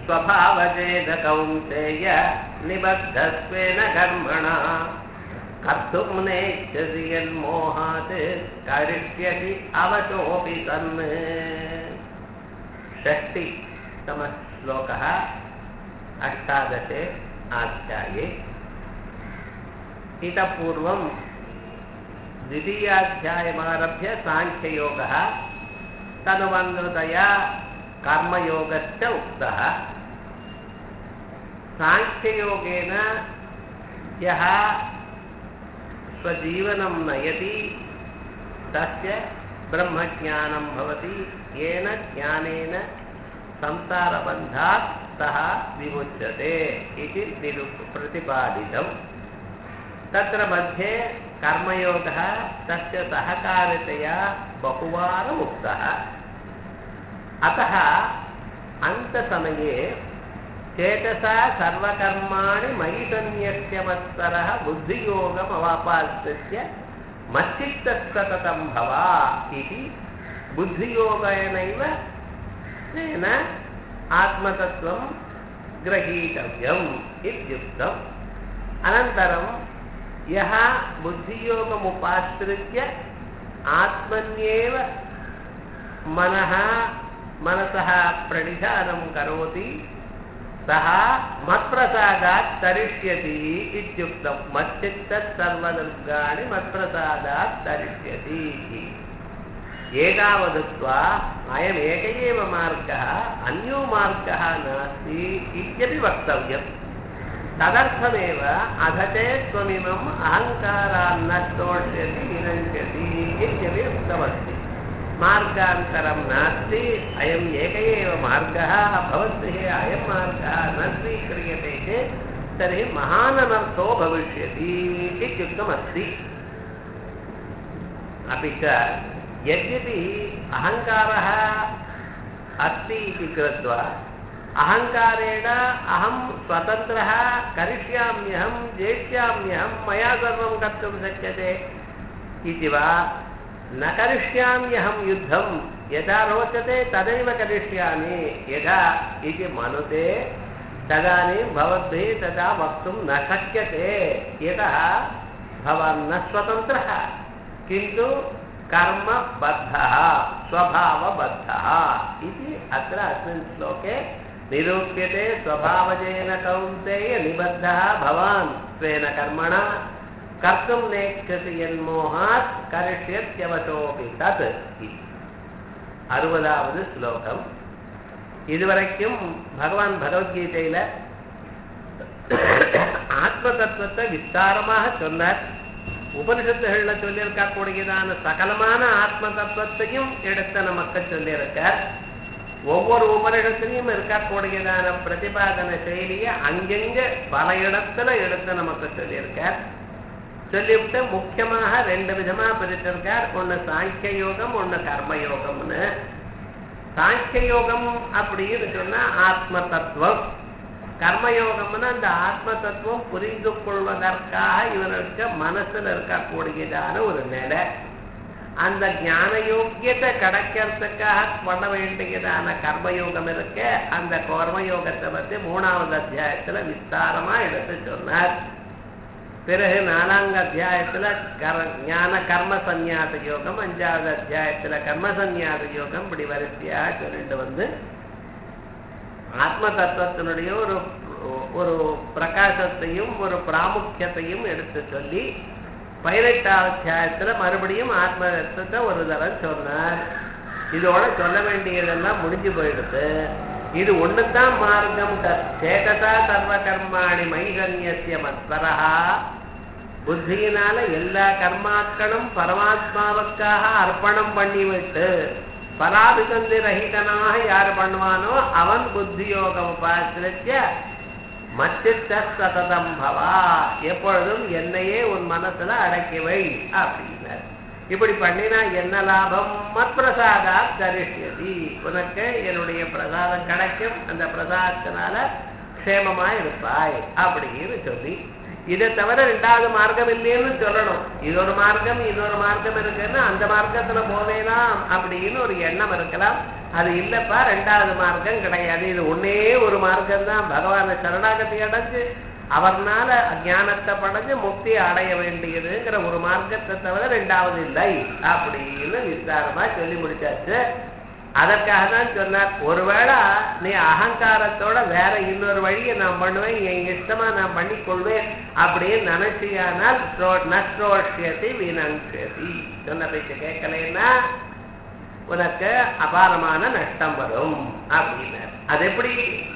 स्वभावजेन कौन्तेय निबद्धस्वेन कर्मणा कर्तुं नेच्छसि यन्मोहात् करिष्यसि अवशोऽपि सन् षष्टितमः श्लोकः अष्टादशे अध्याये इतः पूर्वं द्वितीयाध्यायमारभ्य साङ्ख्ययोगः तदनुबन्धतया कर्मयोगश्च उक्तः साङ्ख्ययोगेन यः स्वजीवनं नयति तस्य ब्रह्मज्ञानं भवति येन ज्ञानेन संसारबन्धात् सः विमुच्यते इति निरु प्रतिपादितम् तत्र मध्ये कर्मयोगः तस्य सहकारितया बहुवारम् उक्तः अतः अन्तसमये चेतसा सर्वकर्माणि मयि सन्न्यस्यमत्सरः बुद्धियोगमवापाश्रित्य मच्चित्तः सततं भवा इति बुद्धियोगेनैव तेन आत्मतत्त्वं ग्रहीतव्यम् इत्युक्तम् अनन्तरं यः बुद्धियोगमुपाश्रित्य आत्मन्येव मनः मनसः प्रणिधानं करोति सः मत्प्रसादात् तरिष्यति इत्युक्तं मच्चित्तः सर्वदुर्गाणि मत्प्रसादात् तरिष्यति एतावदुक्त्वा अयम् एक एव मार्गः अन्यो मार्गः नास्ति इत्यपि वक्तव्यम् तदर्थमेव अथ चेत् त्वमिमम् अहङ्कारान्न स्तोष्यति विनश्यति इत्यपि उक्तमस्ति मार्गान्तरं नास्ति अयम् एक एव मार्गः भवद्भिः अयं मार्गः न स्वीक्रियते चेत् तर्हि महान् अनर्थो भविष्यति इत्युक्तमस्ति अपि च यद्यपि अहङ्कारः अस्ति इति कृत्वा अहङ्कारेण अहं स्वतन्त्रः करिष्याम्यहं जेष्याम्यहं मया सर्वं कर्तुं शक्यते इति वा न करिष्याम्यहं युद्धं यदा रोचते तदैव करिष्यामि यदा इति मनुते तदानीं भवद्भिः तदा वक्तुं न शक्यते यतः भवान् न स्वतन्त्रः किन्तु कर्मबद्धः स्वभावबद्धः इति अत्र अस्मिन् श्लोके निरूप्यते स्वभावजेन कौन्तेय निबद्धः भवान् स्वेन कर्मणा कर्तुं नेच्छति यन्मोहात् करिष्यत्यवशोऽपि तत् इति அறுபதாவது ஸ்லோகம் இதுவரைக்கும் பகவான் பகவத்கீதையில ஆத்ம தத்துவத்தை விஸ்தாரமாக சொன்னார் உபனிஷத்துகள்ல சொல்லியிருக்கக்கூடியதான சகலமான ஆத்ம தத்துவத்தையும் எடுத்த நமக்கு சொல்லியிருக்கார் ஒவ்வொரு உபனிஷத்திலையும் இருக்கக்கூடியதான பிரதிபாதன செயலியை அங்கெங்க பல இடத்துல எடுத்து நமக்கு சொல்லியிருக்கார் சொல்லிவிட்டு முக்கியமாக ரெண்டு விதமா பிரிச்சிருக்கார் ஒன்னு சாங்கிய யோகம் ஒன்னு கர்ம யோகம்னு சாங்கிய யோகம் அப்படின்னு சொன்னா ஆத்ம தத்துவம் கர்மயோகம்னா அந்த ஆத்ம தத்துவம் புரிந்து கொள்வதற்காக இவனுக்கு மனசுல இருக்கக்கூடியதான ஒரு நிலை அந்த ஞான யோக்கியத்தை கிடைக்கிறதுக்காக பண்ண வேண்டியதான கர்மயோகம் இருக்க அந்த கர்மயோகத்தை பத்தி மூணாவது அத்தியாயத்துல விஸ்தாரமா எடுத்து சொன்னார் பிறகு நாலாங்க அத்தியாயத்துல கர ஞான கர்ம சந்நியாச யோகம் அஞ்சாவது அத்தியாயத்துல கர்ம சந்நியாச யோகம் இப்படி வரிசையா சொல்லிட்டு வந்து ஆத்ம தத்துவத்தினுடைய ஒரு ஒரு பிரகாசத்தையும் ஒரு பிராமுக்கியத்தையும் எடுத்து சொல்லி பதினெட்டாவது அத்தியாயத்துல மறுபடியும் ஆத்ம தத்துவத்தை ஒரு தரம் சொன்னார் இதோட சொல்ல வேண்டியதெல்லாம் முடிஞ்சு போயிடுது இது ஒண்ணுதான் மார்க்கம் சேததா சர்வ கர்மாணி மைகன்யசிய மத்வரஹா புத்தியினால எல்லா கர்மாக்களும் பரமாத்மாவுக்காக அர்ப்பணம் பண்ணிவிட்டு பராபிசந்தி ரஹிதனாக யார் பண்ணுவானோ அவன் புத்தியோகம் உபாசிரிச்ச மச்சித்த சததம் பவா எப்பொழுதும் என்னையே உன் மனசுல அடக்கிவை அப்படின்னார் இப்படி பண்ணினா என்ன லாபம் மத் பிரசாதா தரிஷ்யதி உனக்கு என்னுடைய பிரசாதம் கிடைக்கும் அந்த பிரசாதத்தினால க்ஷேமமா இருப்பாய் அப்படின்னு சொல்லி இதை தவிர ரெண்டாவது மார்க்கம் இல்லைன்னு சொல்லணும் இது ஒரு மார்க்கம் இன்னொரு மார்க்கம் இருக்குன்னா அந்த மார்க்கத்துல போவேலாம் அப்படின்னு ஒரு எண்ணம் இருக்கலாம் அது இல்லப்பா ரெண்டாவது மார்க்கம் கிடையாது இது ஒன்னே ஒரு மார்க்கம் தான் பகவான சரணாகதி அடைஞ்சு அவர்னால அஜானத்தை படைஞ்சு முக்தி அடைய வேண்டியதுங்கிற ஒரு மார்க்கத்தை தவிர ரெண்டாவது இல்லை அப்படின்னு விஸ்தாரமா சொல்லி முடிச்சாச்சு அதற்காக தான் சொன்னார் ஒருவேளை நீ அகங்காரத்தோட வேற இன்னொரு வழியை நான் பண்ணுவேன் என் இஷ்டமா நான் பண்ணிக்கொள்வேன் அப்படின்னு நினைச்சியானால் நஷ்டோஷியதி வினங்ஷதி சொன்ன பேச்சு கேட்கலைன்னா உனக்கு அபாரமான நஷ்டம் வரும் அப்படின்னார் அது எப்படி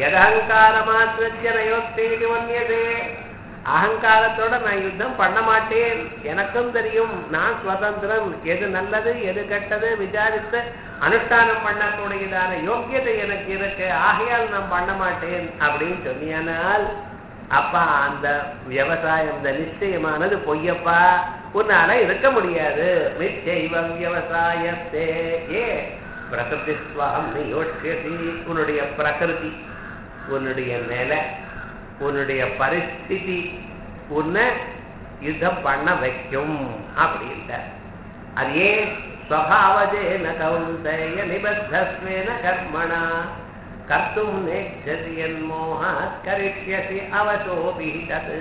எதகங்காரமாத்திரயோக்தி ஒன்னியது அகங்காரத்தோட நான் யுத்தம் பண்ண மாட்டேன் எனக்கும் தெரியும் நான் சுதந்திரம் எது நல்லது எது கெட்டது விசாரித்து அனுஷ்டானம் பண்ணக்கூடியதான யோக்கியதை எனக்கு இருக்கு ஆகையால் நான் பண்ண மாட்டேன் அப்படின்னு சொன்னியானால் அப்பா அந்த விவசாயம் இந்த நிச்சயமானது பொய்யப்பா உன்னால இருக்க முடியாது நிச்சயம் விவசாயத்தே ஏ பிரகிருதி சுவாமி யோசியசி உன்னுடைய பிரகிருதி உன்னுடைய நிலை உன்னுடைய பரிஸ்திதி உன்னை யுத்தம் பண்ண வைக்கும் அப்படின்ட்ட அது ஏன் ஸ்வபாவஜேன கௌந்தய நிபத்தஸ்வேன கர்மணா கர்த்தும் நேச்சதி என்மோக கரிஷ்யசி அவசோபி தத்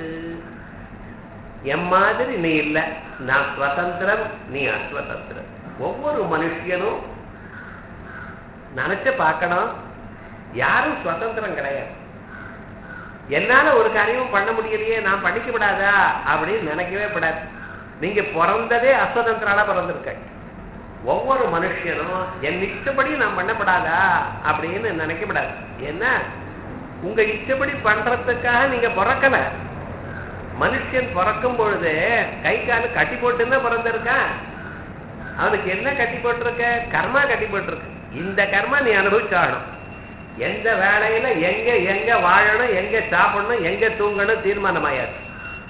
எம் மாதிரி நீ இல்லை நான் சுதந்திரம் நீ அஸ்வதந்திரம் ஒவ்வொரு மனுஷனும் நினைச்சு பார்க்கணும் யாரும் சுதந்திரம் கிடையாது என்னால ஒரு காரியமும் பண்ண முடியலையே நான் பண்ணிக்க விடாதா அப்படின்னு நினைக்கவே படாது நீங்க பிறந்ததே அஸ்வதந்திரால பிறந்திருக்க ஒவ்வொரு மனுஷனும் என் இஷ்டப்படி நான் பண்ணப்படாதா அப்படின்னு நினைக்கப்படாது ஏன்னா உங்க இஷ்டப்படி பண்றதுக்காக நீங்க பிறக்கல மனுஷன் பிறக்கும் பொழுது கை காலு கட்டி போட்டுன்னு பிறந்திருக்கான் அவனுக்கு என்ன கட்டி போட்டிருக்க கர்மா கட்டி போட்டிருக்கு இந்த கர்மா நீ அனுபவிச்சாகணும் எந்த வேலையில எங்க எங்க வாழணும் எங்க சாப்பிடணும் எங்க தூங்கணும் தீர்மானமாயாச்சு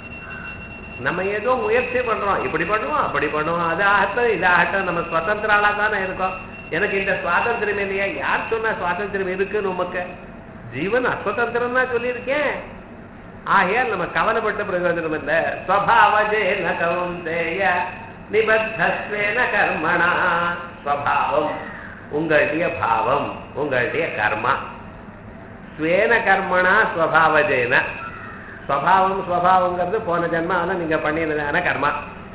நம்ம ஏதோ முயற்சி பண்றோம் இப்படி பண்ணுவோம் அப்படி பண்ணுவோம் அது ஆகட்டும் இது ஆகட்டும் நம்ம சுதந்திராலா தானே இருக்கோம் எனக்கு இந்த சுவாதந்திரம் இல்லையா யார் சொன்னா சுவாதந்திரம் இருக்குன்னு உமக்கு ஜீவன் அஸ்வதந்திரம் தான் சொல்லியிருக்கேன் ஆகையால் நம்ம கவலைப்பட்ட பிரயோஜனம் இல்லை ஸ்வபாவஜே ந கவுந்தேய நிபத்தஸ்வேன கர்மணா ஸ்வபாவம் உங்களுடைய பாவம் உங்களுடைய கர்மா ஸ்வேன கர்மணா ஸ்வபாவஜேன ஸ்வபாவம் ஸ்வபாவங்கிறது போன ஜென்மாவில நீங்க பண்ணினதான கர்மா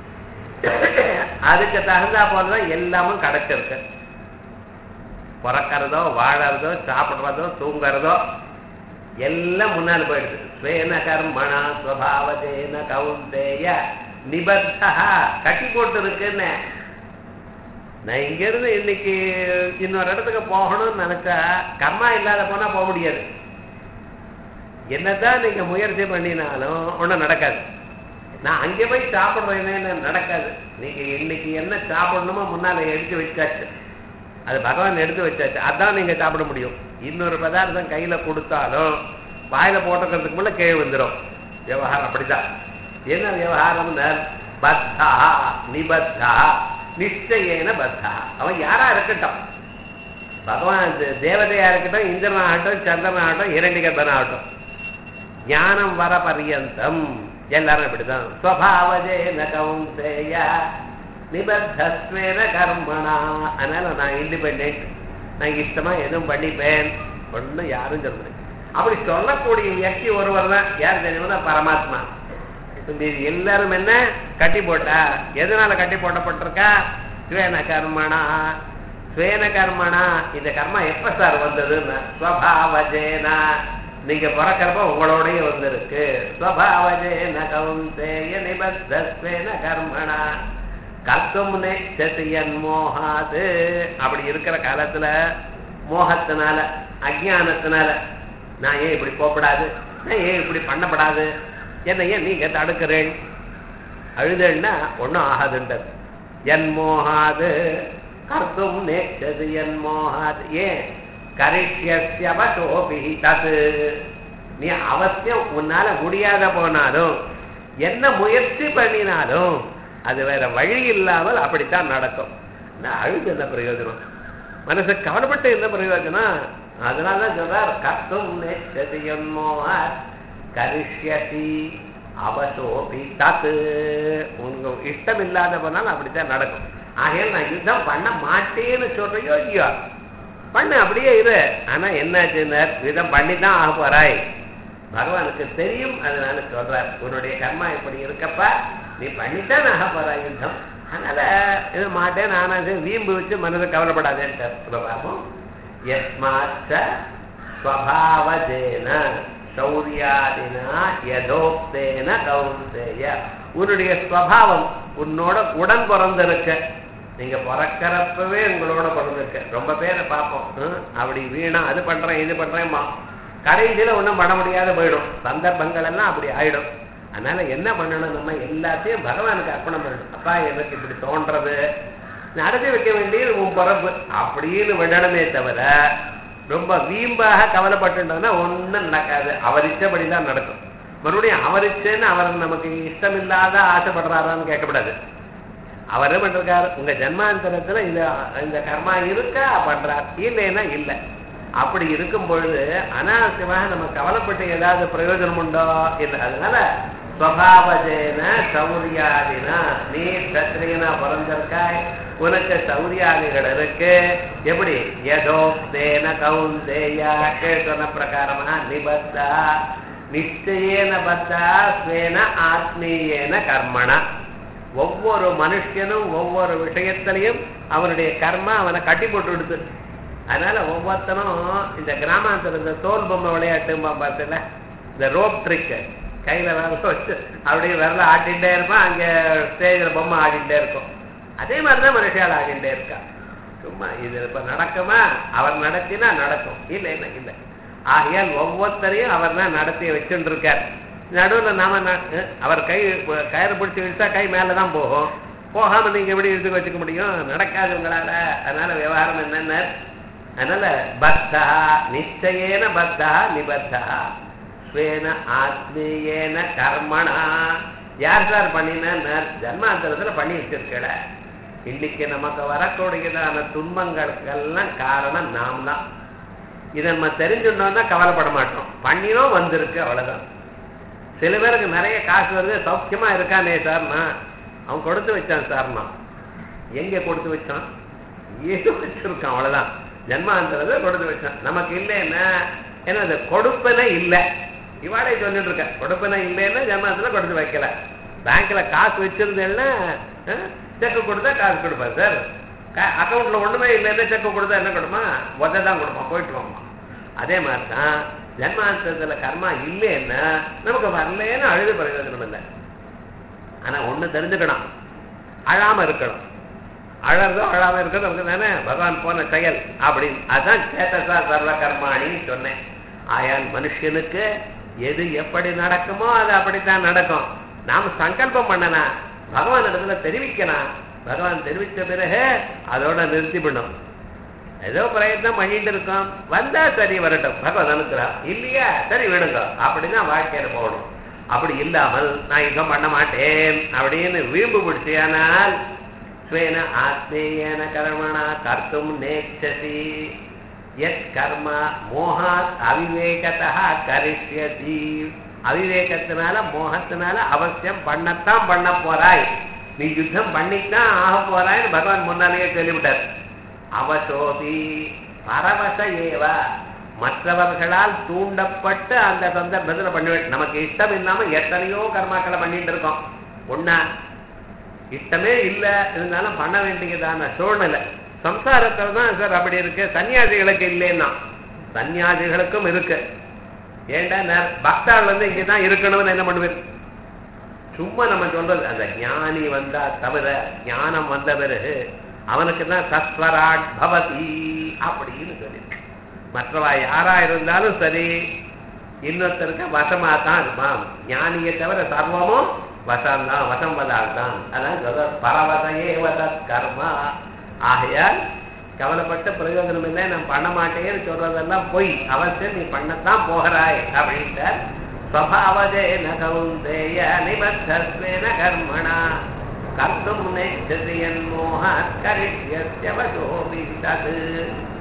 அதுக்கு தகுந்தா போலதான் எல்லாமும் கிடைச்சிருக்கு பிறக்கிறதோ வாழறதோ சாப்பிடுறதோ தூங்குறதோ எல்லாம் முன்னால் போயிடுது ஸ்வேன கர்மணா ஸ்வபாவஜேன கவுந்தேய நிபத்தா கட்டி போட்டு இருக்குன்னு நான் இங்க இருந்து இன்னைக்கு இன்னொரு இடத்துக்கு போகணும்னு நினைச்சா கர்மா இல்லாத போனா போக முடியாது என்னதான் நீங்க முயற்சி பண்ணினாலும் ஒண்ணும் நடக்காது நான் அங்கே போய் சாப்பிடுறேன்னு நடக்காது நீங்க இன்னைக்கு என்ன சாப்பிடணுமோ முன்னால எடுத்து வச்சாச்சு அது பகவான் எடுத்து வச்சாச்சு அதான் நீங்க சாப்பிட முடியும் இன்னொரு பதார்த்தம் கையில கொடுத்தாலும் வாயில போட்டுக்கிறதுக்கு முன்ன கீழே வந்துடும் விவகாரம் அப்படிதான் என்ன விவகாரம் பத்தா நிபத்தா நிச்சயேன பத்தா அவன் யாரா இருக்கட்டும் பகவான் தே- தேவதையா இருக்கட்டும் இந்திரன் ஆகட்டும் சந்திரன் ஆகட்டும் இரண்டிகர்பன் ஆகட்டும் ஞானம் வர பரியந்தம் எல்லாரும் இப்படிதான் ஸ்வபாவஜேன கவுந்தேய நிபத்தஸ்வேன கர்மணா அதனால நான் இண்டிபெண்ட் நான் இஷ்டமா எதுவும் பண்ணிப்பேன் ஒன்றும் யாரும் சொல்றது அப்படி சொல்லக்கூடிய வியக்தி ஒருவர் தான் யார் தெரியுமா பரமாத்மா இது எல்லாரும் என்ன கட்டி போட்டா எதனால கட்டி போட்டப்பட்டிருக்கா ஸ்வேன கர்மணா ஸ்வேன கர்மணா இந்த கர்மா எப்ப சார் வந்ததுன்னு ஸ்வபாவஜேனா நீங்க பிறக்கிறப்ப உங்களோடய வந்திருக்கு ஸ்வபாவஜேன கவுந்தேய நிபத்த ஸ்வேன கர்மணா கர்த்தம் நெச்சதியன் மோகாது அப்படி இருக்கிற காலத்துல மோகத்தினால அஜானத்தினால நான் ஏன் இப்படி போகப்படாது நான் ஏன் இப்படி பண்ணப்படாது என்ன ஏன் நீங்க தடுக்கிறேன் அழுதேன்னா ஒன்றும் ஆகாதுன்றது என் மோகாது கர்த்தும் நேச்சது என் மோகாது ஏன் கரிஷ்யவசோபி தது நீ அவசியம் உன்னால முடியாத போனாலும் என்ன முயற்சி பண்ணினாலும் அது வேற வழி இல்லாமல் அப்படித்தான் நடக்கும் நான் அழுது என்ன பிரயோஜனம் மனசு கவலைப்பட்டு என்ன பிரயோஜனம் அதனால தான் சொல்றார் கர்த்தும் நேச்சது என் மோகாத் கரிஷ்யசி அவசோபி தத்து உங்க இஷ்டம் இல்லாத போனாலும் அப்படித்தான் நடக்கும் ஆகையால் நான் யுத்தம் பண்ண மாட்டேன்னு சொல்றையோ இல்லையோ பண்ணு அப்படியே இரு ஆனா என்னாச்சுன்னு யுத்தம் பண்ணி தான் ஆக போறாய் பகவானுக்கு தெரியும் அதனால சொல்றார் உன்னுடைய கர்மா இப்படி இருக்கப்ப நீ பண்ணித்தான் ஆக போறாய் யுத்தம் அதனால இது மாட்டேன் நானா வீம்பு வச்சு மனதை கவலைப்படாதேன்ட்டு இப்ப பார்ப்போம் யஸ்மாச்ச ஸ்வபாவஜேன சௌரியாதினா யதோக்தேன கௌந்தேய உன்னுடைய ஸ்வபாவம் உன்னோட உடன் பிறந்திருக்க நீங்க பிறக்கிறப்பவே உங்களோட பிறந்திருக்க ரொம்ப பேரை பார்ப்போம் ஹம், அப்படி வீணா அது பண்றேன் இது பண்றேன்மா கடைசியில ஒண்ணும் பண்ண முடியாத போயிடும் சந்தர்ப்பங்கள் எல்லாம் அப்படி ஆயிடும் அதனால என்ன பண்ணணும் நம்ம எல்லாத்தையும் பகவானுக்கு அர்ப்பணம் பண்ணணும் அப்பா எனக்கு இப்படி தோன்றது நடத்தி வைக்க வேண்டியது உன் பிறப்பு அப்படின்னு விடணுமே தவிர ரொம்ப வீம்பாக கவலைப்பட்டுட்டோம்னா ஒண்ணும் நடக்காது அவர் இஷ்டப்படி தான் நடக்கும் மறுபடியும் அவர் இஷ்டன்னு அவர் நமக்கு இஷ்டம் இல்லாத ஆசைப்படுறாரான்னு கேட்கக்கூடாது அவர் என்ன பண்றாரு உங்க ஜன்மாந்தரத்துல இந்த இந்த கர்மா இருக்கா பண்றார் இல்லைன்னா இல்லை அப்படி இருக்கும் பொழுது அனாவசியமாக நம்ம கவலைப்பட்டு ஏதாவது பிரயோஜனம் உண்டோ இல்லை அதனால ஸ்வபாவஜேன சௌரியாதினா நீ சத்திரியனா பிறந்திருக்காய் உனக்கு சௌரியாதிகள் இருக்கு எப்படி எதோ தேன கவுந்தேயா சொன்ன பிரகாரமா நிபத்தா நிச்சயேன பத்தா ஸ்வேன ஆத்மீயேன கர்மணா ஒவ்வொரு மனுஷனும் ஒவ்வொரு விஷயத்திலையும் அவனுடைய கர்மா அவனை கட்டி போட்டு விடுது அதனால ஒவ்வொருத்தனும் இந்த கிராமாந்தர இந்த தோல் பொம்மை விளையாட்டு பார்த்தல இந்த ரோப் ட்ரிக்கு கையில விரல வச்சு அப்படியே விரல ஆட்டிகிட்டே இருப்பான் அங்க ஸ்டேஜில் பொம்மை ஆடிட்டே இருக்கும் அதே மாதிரிதான் மனுஷால் ஆடிட்டே இருக்கா சும்மா இது இப்ப நடக்குமா அவர் நடத்தினா நடக்கும் இல்லைன்னா இல்லை ஆகையால் ஒவ்வொருத்தரையும் அவர் தான் நடத்தி வச்சுட்டு இருக்கார் நடுவுல நாம ந- அவர் கை கயிறு பிடிச்சி இழுத்தா கை மேல தான் போகும் போகாம நீங்க எப்படி இழுத்து வச்சுக்க முடியும் நடக்காது உங்களால அதனால விவகாரம் என்னென்ன அதனால பத்தா நிச்சயேன பத்தா நிபத்தா ஸ்வேன ஆத்மீயேன கர்மணா யார் சார் பண்ணின ஜன்மாந்தரத்துல பண்ணி வச்சிருக்கல இன்னைக்கு நமக்கு வரக்கூடியதான துன்பங்களுக்கெல்லாம் காரணம் நாம் தான் இதை நம்ம தெரிஞ்சுட்டோம்னா கவலைப்பட மாட்டோம் பண்ணினோம் வந்திருக்கு அவ்வளவுதான் சில பேருக்கு நிறைய காசு வருது சௌக்கியமா இருக்கானே சார்னா அவன் கொடுத்து வச்சான் சார்னா எங்க கொடுத்து வச்சான் ஏதோ வச்சிருக்கான் அவ்வளவுதான் ஜன்மாந்தரத்தை கொடுத்து வச்சான் நமக்கு இல்லைன்னா ஏன்னா அது கொடுப்பனே இல்லை இவாளே சொல்லிட்டு இருக்க கொடுப்பனே இல்லைன்னா ஜன்மாந்தத்துல கொடுத்து வைக்கல பேங்க்ல காசு வச்சிருந்தேன்னா செக்கு கொடுத்தா காசு கொடுப்பேன் சார் அக்கௌண்ட்ல ஒண்ணுமே இல்லைன்னா செக்கு கொடுத்தா என்ன கொடுமா உத தான் கொடுப்பான் போயிட்டு வாமா அதே மாதிரி தான் ஜன்மாந்தரத்துல கர்மா இல்லைன்னா நமக்கு வரலன்னு அழுது பிரயோஜனம் இல்லை ஆனா ஒண்ணு தெரிஞ்சுக்கணும் அழாம இருக்கணும் அழறதோ அழாம இருக்கிறது நமக்கு தானே பகவான் போன செயல் அப்படின்னு அதான் சேத்தசா சர்வ கர்மாணின்னு சொன்னேன் ஆயால் மனுஷனுக்கு எது எப்படி நடக்குமோ அது அப்படித்தான் நடக்கும் நாம் சங்கல்பம் பண்ணனா பகவான் இடத்துல தெரிவிக்கலாம் பகவான் தெரிவித்த பிறகு அதோட நிறுத்தி பண்ணும் ஏதோ பிரயத்னம் பண்ணிட்டு இருக்கோம் வந்தா சரி வரட்டும் பகவான் அனுக்கிறோம் இல்லையா சரி விடுங்க அப்படிதான் வாழ்க்கையில போகணும் அப்படி இல்லாமல் நான் யுத்தம் பண்ண மாட்டேன் அப்படின்னு வீம்பு பிடிச்சியானால் ஸ்வேன ஆத்மேயன கர்மணா கர்த்தும் நேச்சதி எத் கர்ம மோகாத் அவிவேகத்தா கரிஷ்யதி அவிவேகத்தினால மோகத்தினால அவசியம் பண்ணத்தான் பண்ண போறாய் நீ யுத்தம் பண்ணித்தான் ஆக போறாய்ன்னு பகவான் முன்னாலேயே சொல்லிவிட்டார் அவசோபி பரவச ஏவ மற்றவர்களால் தூண்டப்பட்டு அந்த சந்தர்ப்பத்தில் பண்ணுவேன் நமக்கு இஷ்டம் இல்லாம எத்தனையோ கர்மாக்களை பண்ணிட்டு இருக்கோம் ஒண்ணா இஷ்டமே இல்லை இருந்தாலும் பண்ண வேண்டியதான சூழ்நிலை சம்சாரத்தில் தான் சார் அப்படி இருக்கு சன்னியாசிகளுக்கு இல்லைன்னா சன்னியாசிகளுக்கும் இருக்கு ஏண்டா நேர- பக்தாள் வந்து இங்கே தான் இருக்கணும்னு என்ன பண்ணுவேன் சும்மா நம்ம சொல்றது அந்த ஞானி வந்தா தவிர ஞானம் வந்த பிறகு அவனுக்கு தான் சஸ்வராட் பவதி அப்படின்னு சொல்லி மற்றவா யாரா இருந்தாலும் சரி இன்னொருத்தருக்கு வசமா தான் இருப்பான் ஞானியை தவிர சர்வமும் வசம் தான் வசம் வதால் தான் அதான் சொல்ற பரவதையே வதத் கர்மா ஆகையால் கவலைப்பட்ட பிரயோஜனம் இல்லை நான் பண்ண மாட்டேன்னு சொல்றதெல்லாம் பொய் அவசியம் நீ பண்ணத்தான் போகிறாய் அப்படின்ட்டு स्वभावजेन कौन्तेय निबद्धस्वेन कर्मणा कर्तुं नेच्छति यन्मोहात् करिष्यस्य वशोऽपि तत्